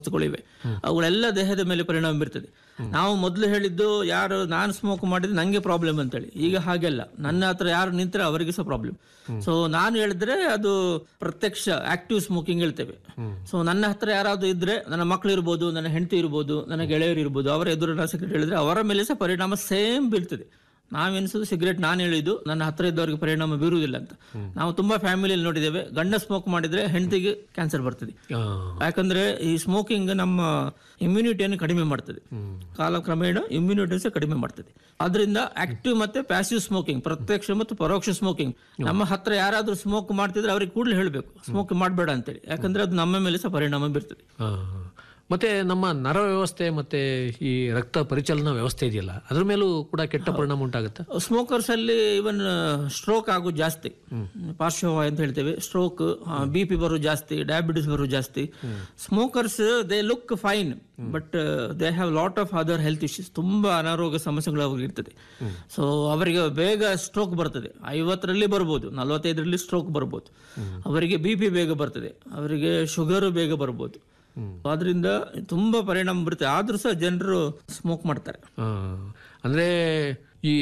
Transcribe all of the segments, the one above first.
ವಸ್ತುಗಳಿವೆ ಅವುಗಳೆಲ್ಲ ದೇಹದ ಮೇಲೆ ಪರಿಣಾಮ ಬೀರ್ತದೆ ನಾವು ಮೊದಲು ಹೇಳಿದ್ದು ಯಾರು ನಾನು ಸ್ಮೋಕ್ ಮಾಡಿದ್ರೆ ನಂಗೆ ಪ್ರಾಬ್ಲಮ್ ಅಂತೇಳಿ ಈಗ ಹಾಗೆಲ್ಲ ನನ್ನ ಹತ್ರ ಯಾರು ನಿಂತರೆ ಅವರಿಗೆ ಸಹ ಪ್ರಾಬ್ಲಮ್ ಸೊ ನಾನು ಹೇಳಿದ್ರೆ ಅದು ಪ್ರತ್ಯಕ್ಷ ಆಕ್ಟಿವ್ ಸ್ಮೋಕಿಂಗ್ ಹೇಳ್ತೇವೆ ಸೊ ನನ್ನ ಹತ್ರ ಯಾರಾದ್ರೂ ಇದ್ರೆ ನನ್ನ ಮಕ್ಕಳು ಇರ್ಬೋದು ನನ್ನ ಹೆಂಡತಿ ಇರ್ಬೋದು ನನ್ನ ಗೆಳೆಯರು ಇರ್ಬೋದು ಅವರ ಎದುರು ನಾನು ಸಿಗರೇಟ್ ಹೇಳಿದ್ರೆ ಅವರ ಮೇಲೆ ಸಹ ಪರಿಣಾಮ ಸೇಮ್ ಬೀಳ್ತದೆ ನಾವೆನಿಸೋದು ಸಿಗರೇಟ್ ನಾನು ಹೇಳಿದ್ದು ನನ್ನ ಹತ್ರ ಇದ್ದವರಿಗೆ ಪರಿಣಾಮ ಬೀರುವುದಿಲ್ಲ ಅಂತ ನಾವು ತುಂಬಾ ಫ್ಯಾಮಿಲಿಯಲ್ಲಿ ನೋಡಿದ್ದೇವೆ ಗಂಡ ಸ್ಮೋಕ್ ಮಾಡಿದ್ರೆ ಹೆಂಡತಿಗೆ ಕ್ಯಾನ್ಸರ್ ಬರ್ತದೆ ಆ, ಯಾಕಂದ್ರೆ ಈ ಸ್ಮೋಕಿಂಗ್ ನಮ್ಮ ಇಮ್ಯುನಿಟಿಯನ್ನು ಕಡಿಮೆ ಮಾಡ್ತದೆ ಕಾಲಕ್ರಮೇಣ ಇಮ್ಯುನಿಟಿ ಸಹ ಕಡಿಮೆ ಮಾಡ್ತದೆ ಅದರಿಂದ ಆಕ್ಟಿವ್ ಮತ್ತೆ ಪ್ಯಾಸಿವ್ ಸ್ಮೋಕಿಂಗ್ ಪ್ರತ್ಯಕ್ಷ ಮತ್ತು ಪರೋಕ್ಷ ಸ್ಮೋಕಿಂಗ್ ನಮ್ಮ ಹತ್ರ ಯಾರಾದ್ರೂ ಸ್ಮೋಕ್ ಮಾಡ್ತಿದ್ರೆ ಅವ್ರಿಗೆ ಕೂಡಲೇ ಹೇಳಬೇಕು ಸ್ಮೋಕ್ ಮಾಡಬೇಡ ಅಂತೇಳಿ ಯಾಕಂದ್ರೆ ಅದು ನಮ್ಮ ಮೇಲೆ ಸಹ ಪರಿಣಾಮ ಬೀರ್ತದೆ ಆ. ಮತ್ತೆ ನಮ್ಮ ನರ ವ್ಯವಸ್ಥೆ ಮತ್ತೆ ಈ ರಕ್ತ ಪರಿಚಲನಾ ವ್ಯವಸ್ಥೆ ಇದೆಯಲ್ಲ ಅದ್ರ ಮೇಲೂ ಕೂಡ ಕೆಟ್ಟ ಪರಿಣಾಮ ಉಂಟಾಗುತ್ತಾ ಸ್ಮೋಕರ್ಸ್ ಅಲ್ಲಿ ಇವನ್ ಸ್ಟ್ರೋಕ್ ಆಗೋದು ಜಾಸ್ತಿ ಪಾರ್ಶ್ವವಾಯು ಅಂತ ಹೇಳ್ತೇವೆ ಸ್ಟ್ರೋಕ್ ಬಿ ಪಿ ಬರೋದು ಜಾಸ್ತಿ ಡಯಾಬಿಟಿಸ್ ಬರೋದು ಜಾಸ್ತಿ smokers they look fine but they have lot of other health issues ತುಂಬಾ ಅನಾರೋಗ್ಯ ಸಮಸ್ಯೆಗಳು ಅವ್ರಿಗೆ ಇರ್ತದೆ ಸೊ ಅವರಿಗೆ ಬೇಗ ಸ್ಟ್ರೋಕ್ ಬರ್ತದೆ ಐವತ್ತರಲ್ಲಿ ಬರ್ಬೋದು ನಲವತ್ತೈದರಲ್ಲಿ ಸ್ಟ್ರೋಕ್ ಬರ್ಬೋದು ಅವರಿಗೆ ಬಿ ಪಿ ಬೇಗ ಬರ್ತದೆ ಅವರಿಗೆ ಶುಗರ್ ಬೇಗ ಬರ್ಬೋದು ಅದರಿಂದ ತುಂಬಾ ಪರಿಣಾಮ ಬರುತ್ತೆ ಆದ್ರೂ ಸಹ ಜನರು ಸ್ಮೋಕ್ ಮಾಡ್ತಾರೆ ಆ, ಅಂದ್ರೆ ಈ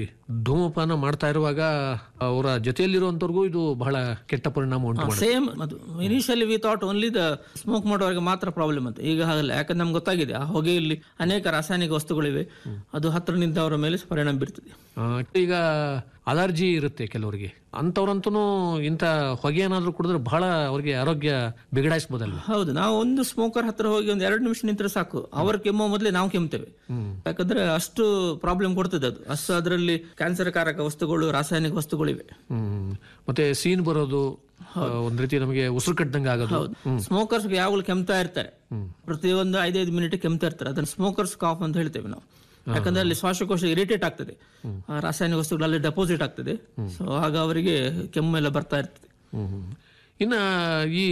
ಧೂಮಪಾನ ಮಾಡ್ತಾ ಇರುವಾಗ ಅವರ ಜೊತೆಯಲ್ಲಿರುವಂತವ್ರಿಗೂ ಇದು ಬಹಳ ಕೆಟ್ಟ ಪರಿಣಾಮ ಉಂಟು ಮಾಡುತ್ತೆ ಸೇಮ್ ಅದು initially we thought only the smoke ಮಾಡೋರಿಗೆ ಮಾತ್ರ ಪ್ರಾಬ್ಲಮ್ ಅಂತ ಈಗ ಹಾಗಲ್ಲ ಯಾಕಂದ್ರೆ ನಮ್ಗೆ ಗೊತ್ತಾಗಿದೆ ಆ ಹೊಗೆಯಲ್ಲಿ ಅನೇಕ ರಾಸಾಯನಿಕ ವಸ್ತುಗಳಿವೆ ಅದು ಹತ್ರ ನಿಂತವರ ಮೇಲೆ ಪರಿಣಾಮ ಬೀರ್ತದೆ ಆ, ಈಗ ಅಲರ್ಜಿ ಇರುತ್ತೆ ಕೆಲವರಿಗೆ ಅಂಥವ್ರಂತೂ ಇಂಥ ಹೊಗೆ ಏನಾದರೂ ಕುಡಿದ್ರೆ ಬಹಳ ಅವ್ರಿಗೆ ಆರೋಗ್ಯ ಬಿಗಡಾಯಿಸ್ಬೋದಲ್ವ ಹೌದು ನಾವು ಒಂದು ಸ್ಮೋಕರ್ ಹತ್ರ ಹೋಗಿ ಒಂದು ಎರಡು ನಿಮಿಷ ನಿಂತರೆ ಸಾಕು ಅವ್ರ ಕೆಮ್ಮೋ ಮೊದಲೇ ನಾವು ಕೆಮ್ತೇವೆ ಯಾಕಂದ್ರೆ ಅಷ್ಟು ಪ್ರಾಬ್ಲಮ್ ಕೊಡ್ತದೆ ಅದು ಅಷ್ಟು ಅದರಲ್ಲಿ ಕ್ಯಾನ್ಸರ್ ಕಾರಕ ವಸ್ತುಗಳು ರಾಸಾಯನಿಕ ವಸ್ತುಗಳಿವೆ ಹ್ಮ್ ಮತ್ತೆ ಸೀನ್ ಬರೋದು ಆ, ಒಂದ್ ರೀತಿ ನಮಗೆ ಉಸಿರು ಕಟ್ಟದಂಗೆ ಆಗೋದು ಸ್ಮೋಕರ್ಸ್ ಯಾವಾಗಲೂ ಕೆಮ್ತಾ ಇರ್ತಾರೆ ಪ್ರತಿಯೊಂದು ಐದೈದು ಮಿನಿಟ್ ಕೆಮ್ತಾ ಇರ್ತಾರೆ ಅದನ್ನ ಸ್ಮೋಕರ್ಸ್ ಕಾಫ್ ಅಂತ ಹೇಳ್ತೇವೆ ನಾವು ಯಾಕಂದ್ರೆ ಅಲ್ಲಿ ಶ್ವಾಸಕೋಶ ಇರಿಟೇಟ್ ಆಗ್ತದೆ ಆ ರಾಸಾಯನಿಕ ವಸ್ತುಗಳಲ್ಲಿ ಡೆಪಾಸಿಟ್ ಆಗ್ತದೆ ಸೊ ಆಗ ಅವರಿಗೆ ಕೆಮ್ಮು ಎಲ್ಲ ಬರ್ತಾ ಇರ್ತದೆ ಹ್ಮ್, ಹ್ಮ್. ಇನ್ನ ಈ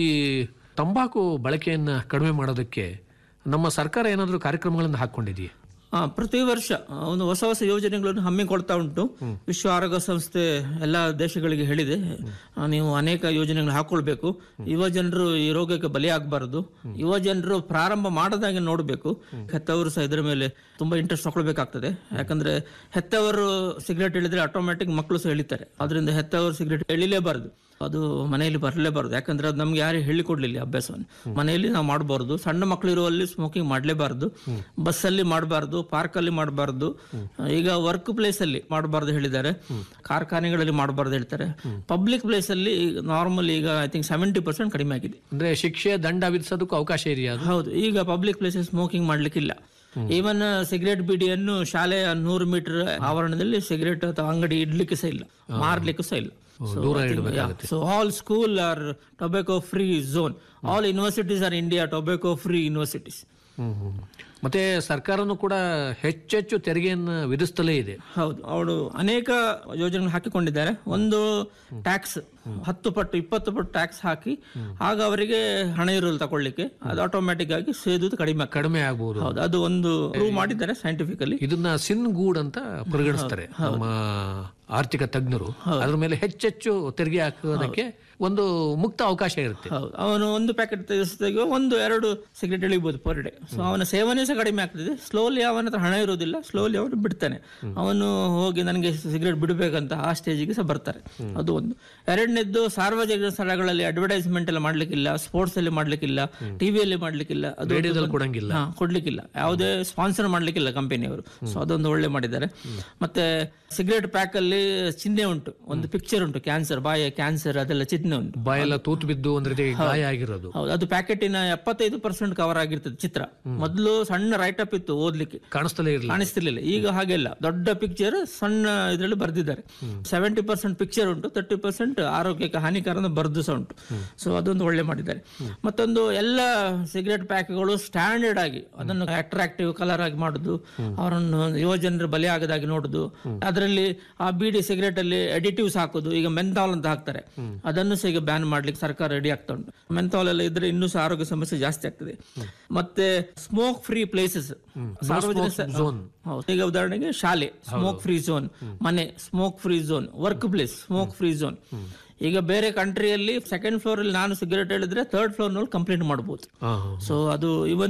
ತಂಬಾಕು ಬಳಕೆಯನ್ನ ಕಡಿಮೆ ಮಾಡೋದಕ್ಕೆ ನಮ್ಮ ಸರ್ಕಾರ ಏನಾದರೂ ಕಾರ್ಯಕ್ರಮಗಳನ್ನು ಹಾಕೊಂಡಿದೆಯೇ ಆ, ಪ್ರತಿ ವರ್ಷ ಆ, ಒಂದು ಹೊಸ ಹೊಸ ಯೋಜನೆಗಳನ್ನು ಹಮ್ಮಿಕೊಳ್ತಾ ಉಂಟು ವಿಶ್ವ ಆರೋಗ್ಯ ಸಂಸ್ಥೆ ಎಲ್ಲ ದೇಶಗಳಿಗೆ ಹೇಳಿದೆ ಆ, ನೀವು ಅನೇಕ ಯೋಜನೆಗಳು ಹಾಕೊಳ್ಬೇಕು ಯುವ ಜನರು ಈ ರೋಗಕ್ಕೆ ಬಲಿಯಾಗಬಾರದು ಯುವ ಜನರು ಪ್ರಾರಂಭ ಮಾಡದಾಗೆ ನೋಡಬೇಕು ಹೆತ್ತವರು ಸಹ ಇದರ ಮೇಲೆ ತುಂಬಾ ಇಂಟ್ರೆಸ್ಟ್ ತಗೊಳ್ಬೇಕಾಗ್ತದೆ ಯಾಕಂದ್ರೆ ಹೆತ್ತವರು ಸಿಗರೇಟ್ ಹೇಳಿದ್ರೆ ಆಟೋಮ್ಯಾಟಿಕ್ ಮಕ್ಕಳು ಸಹ ಎಳಿತಾರೆ ಅದರಿಂದ ಹೆತ್ತವರು ಸಿಗರೇಟ್ ಎಳಿಲೇಬಾರದು ಅದು ಮನೆಯಲ್ಲಿ ಬರಲೇಬಾರದು ಯಾಕಂದ್ರೆ ಅದು ನಮ್ಗೆ ಯಾರು ಹೇಳಿಕೊಡ್ಲಿಲ್ಲ ಈ ಅಭ್ಯಾಸವನ್ನು ಮನೆಯಲ್ಲಿ ನಾವು ಮಾಡಬಾರ್ದು ಸಣ್ಣ ಮಕ್ಕಳು ಇರುವಲ್ಲಿ ಸ್ಮೋಕಿಂಗ್ ಮಾಡಲೇಬಾರದು ಬಸ್ಸಲ್ಲಿ ಮಾಡಬಾರ್ದು ಪಾರ್ಕಲ್ಲಿ ಮಾಡಬಾರ್ದು ಈಗ ವರ್ಕ್ ಪ್ಲೇಸ್ ಅಲ್ಲಿ ಮಾಡಬಾರ್ದು ಹೇಳಿದ್ದಾರೆ ಕಾರ್ಖಾನೆಗಳಲ್ಲಿ ಮಾಡಬಾರ್ದು ಹೇಳ್ತಾರೆ ಪಬ್ಲಿಕ್ ಪ್ಲೇಸ್ ಅಲ್ಲಿ ನಾರ್ಮಲ್ ಈಗ ಐ ಥಿಂಕ್ ಸೆವೆಂಟಿ ಪರ್ಸೆಂಟ್ ಕಡಿಮೆ ಆಗಿದೆ ಅಂದ್ರೆ ಶಿಕ್ಷೆ ದಂಡ ವಿಧಿಸೋದಕ್ಕೂ ಅವಕಾಶ ಇದೆಯಾ ಅದು ಹೌದು ಈಗ ಪಬ್ಲಿಕ್ ಪ್ಲೇಸ್ ಸ್ಮೋಕಿಂಗ್ ಮಾಡ್ಲಿಕ್ಕಿಲ್ಲ ಈವನ್ ಸಿಗರೇಟ್ ಬಿಡಿಯನ್ನು ಶಾಲೆಯ ನೂರು ಮೀಟರ್ ಆವರಣದಲ್ಲಿ ಸಿಗರೇಟ್ ಅಥವಾ ಅಂಗಡಿ ಇಡ್ಲಿಕ್ಕೆ ಸಹ ಇಲ್ಲ ಮಾರ್ಲಿಕ್ಕೂ ಸಹ ಇಲ್ಲ ದೂರ ಇಡಬೇಕಾಗುತ್ತೆ so all school are tobacco free zone all universities are India tobacco free universities hmm, hmm. ಮತ್ತೆ ಸರ್ಕಾರನು ಕೂಡ ಹೆಚ್ಚೆಚ್ಚು ತೆರಿಗೆಯನ್ನು ವಿಧಿಸ್ತಲೇ ಇದೆ ಹೌದು ಅವರು ಅನೇಕ ಯೋಜನೆಗಳು ಹಾಕಿಕೊಂಡಿದ್ದಾರೆ ಒಂದು ಟ್ಯಾಕ್ಸ್ ಹತ್ತು ಪಟ್ಟು ಇಪ್ಪತ್ತು ಪಟ್ಟು ಟ್ಯಾಕ್ಸ್ ಹಾಕಿ ಆಗ ಅವರಿಗೆ ಹಣ ಇರೋದು ತಗೊಳ್ಳಿಕ್ಕೆ ಅದು ಆಟೋಮ್ಯಾಟಿಕ್ ಆಗಿ ಸೇದುದು ಕಡಿಮೆ ಆಗ್ತದೆ. ಕಡಿಮೆ ಆಗ್ಬಹುದು ಹೌದು ಅದು ಒಂದು ಪ್ರೂವ್ ಮಾಡಿದ್ದಾರೆ ಸೈಂಟಿಫಿಕಲಿ ಇದನ್ನ ಸಿನ್ ಗೂಡ್ ಅಂತ ಪರಿಗಣಿಸ್ತಾರೆ ನಮ್ಮ ಆರ್ಥಿಕ ತಜ್ಞರು ಅದ್ರ ಮೇಲೆ ಹೆಚ್ಚೆಚ್ಚು ತೆರಿಗೆ ಹಾಕೋದಕ್ಕೆ ಒಂದು ಮುಕ್ತ ಅವಕಾಶ ಇರುತ್ತೆ ಹೌದು ಅವನು ಒಂದು ಪ್ಯಾಕೆಟ್ ತೆಗೆಸಿದಾಗ ಒಂದು ಎರಡು ಸಿಗರೇಟ್ ಎಳಿಬಹುದು ಪರ್ ಡೇ ಸೊ ಅವನ ಸೇವನೆ ಸಹ ಕಡಿಮೆ ಆಗ್ತದೆ ಸ್ಲೋಲಿ ಅವನ ಹತ್ರ ಹಣ ಇರೋದಿಲ್ಲ ಸ್ಲೋಲಿ ಅವನು ಬಿಡ್ತಾನೆ ಅವನು ಹೋಗಿ ನನಗೆ ಸಿಗರೇಟ್ ಬಿಡಬೇಕಂತ ಆ ಸ್ಟೇಜಿಗೆ ಸಹ ಬರ್ತಾರೆ ಅದು ಒಂದು ಎರಡನೇದ್ದು ಸಾರ್ವಜನಿಕ ಸ್ಥಳಗಳಲ್ಲಿ ಅಡ್ವರ್ಟೈಸ್ಮೆಂಟ್ ಎಲ್ಲ ಮಾಡ್ಲಿಕ್ಕಿಲ್ಲ ಸ್ಪೋರ್ಟ್ಸ್ ಅಲ್ಲಿ ಮಾಡ್ಲಿಕ್ಕಿಲ್ಲ ಟಿವಿಯಲ್ಲಿ ಮಾಡ್ಲಿಕ್ಕಿಲ್ಲ ಅದು ರೇಡಿಯೋದಲ್ಲಿ ಕೊಡಂಗಿಲ್ಲ ಹಾ, ಕೊಡ್ಲಿಕ್ಕಿಲ್ಲ ಯಾವುದೇ ಸ್ಪಾನ್ಸರ್ ಮಾಡ್ಲಿಕ್ಕಿಲ್ಲ ಕಂಪನಿಯವರು ಸೊ ಅದೊಂದು ಒಳ್ಳೆ ಮಾಡಿದ್ದಾರೆ ಮತ್ತೆ ಸಿಗರೇಟ್ ಪ್ಯಾಕ್ ಅಲ್ಲಿ ಚಿಹ್ನೆ ಉಂಟು ಒಂದು ಪಿಕ್ಚರ್ ಉಂಟು ಕ್ಯಾನ್ಸರ್ ಬಾಯ ಕ್ಯಾನ್ಸರ್ ಅದೆಲ್ಲ ಚಿಹ್ನೆ ಉಂಟು ಬಾಯೆಲ್ಲ ತೂತು ಬಿದ್ದು ಒಂದ್ ರೀತಿ ಗಾಯ ಆಗಿರೋದು ಹೌದು ಅದು ಪ್ಯಾಕೆಟಿನ ಎಪ್ಪತ್ತೈದು ಪರ್ಸೆಂಟ್ ಕವರ್ ಆಗಿರ್ತದೆ ಚಿತ್ರ ಮೊದಲು ಸಣ್ಣ ರೈಟ್ ಅಪ್ ಇತ್ತು ಓದ್ಲಿಕ್ಕೆ ಕಾಣಿಸ್ತಲೇ ಇರಲಿಲ್ಲ ಕಾಣಿಸ್ತಿರ್ಲಿಲ್ಲ ಈಗ ಹಾಗೆಲ್ಲ ದೊಡ್ಡ ಪಿಕ್ಚರ್ ಸಣ್ಣ ಇದರಲ್ಲಿ ಬರ್ದಿದ್ದಾರೆ ಸೆವೆಂಟಿ ಪರ್ಸೆಂಟ್ ಪಿಕ್ಚರ್ ಉಂಟು ತರ್ಟಿ ಪರ್ಸೆಂಟ್ ಆರೋಗ್ಯಕ್ಕೆ ಹಾನಿಕರ ಅಂತ ಬರ್ದು ಸಹ ಉಂಟು ಸೊ ಅದೊಂದು ಒಳ್ಳೆ ಮಾಡಿದ್ದಾರೆ ಮತ್ತೊಂದು ಎಲ್ಲ ಸಿಗರೇಟ್ ಪ್ಯಾಕ್ಗಳು ಸ್ಟ್ಯಾಂಡರ್ಡ್ ಆಗಿ ಅದನ್ನು ಅಟ್ರಾಕ್ಟಿವ್ ಕಲರ್ ಆಗಿ ಮಾಡುದು ಅವರನ್ನು ಯುವ ಜನರು ಬಲಿ ಆಗದಾಗಿ ನೋಡುದು ಅದರಲ್ಲಿ ಆ ಬೀಡಿ ಸಿಗರೇಟ್ ಅಲ್ಲಿ ಅಡಿಟಿವ್ಸ್ ಹಾಕುದು ಈಗ ಮೆಂಥಾಲ್ ಅಂತ ಹಾಕ್ತಾರೆ ಅದನ್ನು ಸಹ ಈಗ ಬ್ಯಾನ್ ಮಾಡ್ಲಿಕ್ಕೆ ಸರ್ಕಾರ ರೆಡಿ ಆಗ್ತಾ ಉಂಟು ಮೆಂಥಾಲ್ ಎಲ್ಲ ಇದ್ರೆ ಇನ್ನೂ ಸಹ ಆರೋಗ್ಯ ಸಮಸ್ಯೆ ಜಾಸ್ತಿ ಆಗ್ತದೆ ಮತ್ತೆ ಸ್ಮೋಕ್ ಫ್ರೀ ಪ್ಲೇಸಸ್ ಸಾರ್ವಜನಿಕ zone. ಹೌದು. ಈಗ ಉದಾಹರಣೆಗೆ ಶಾಲೆ ಸ್ಮೋಕ್ ಫ್ರೀ ಝೋನ್ ಮನೆ smoke free zone work place smoke free zone ಈಗ ಬೇರೆ ಕಂಟ್ರಿಯಲ್ಲಿ ಸೆಕೆಂಡ್ ಫ್ಲೋರ್ ಅಲ್ಲಿ ನಾನು ಸಿಗರೇಟ್ ಹೇಳಿದ್ರೆ ಥರ್ಡ್ ಫ್ಲೋರ್ ನಲ್ಲಿ ಕಂಪ್ಲೇಂಟ್ ಮಾಡಬಹುದು ಹಾ, ಹಾ. ಸೊ ಅದು ಇವನ್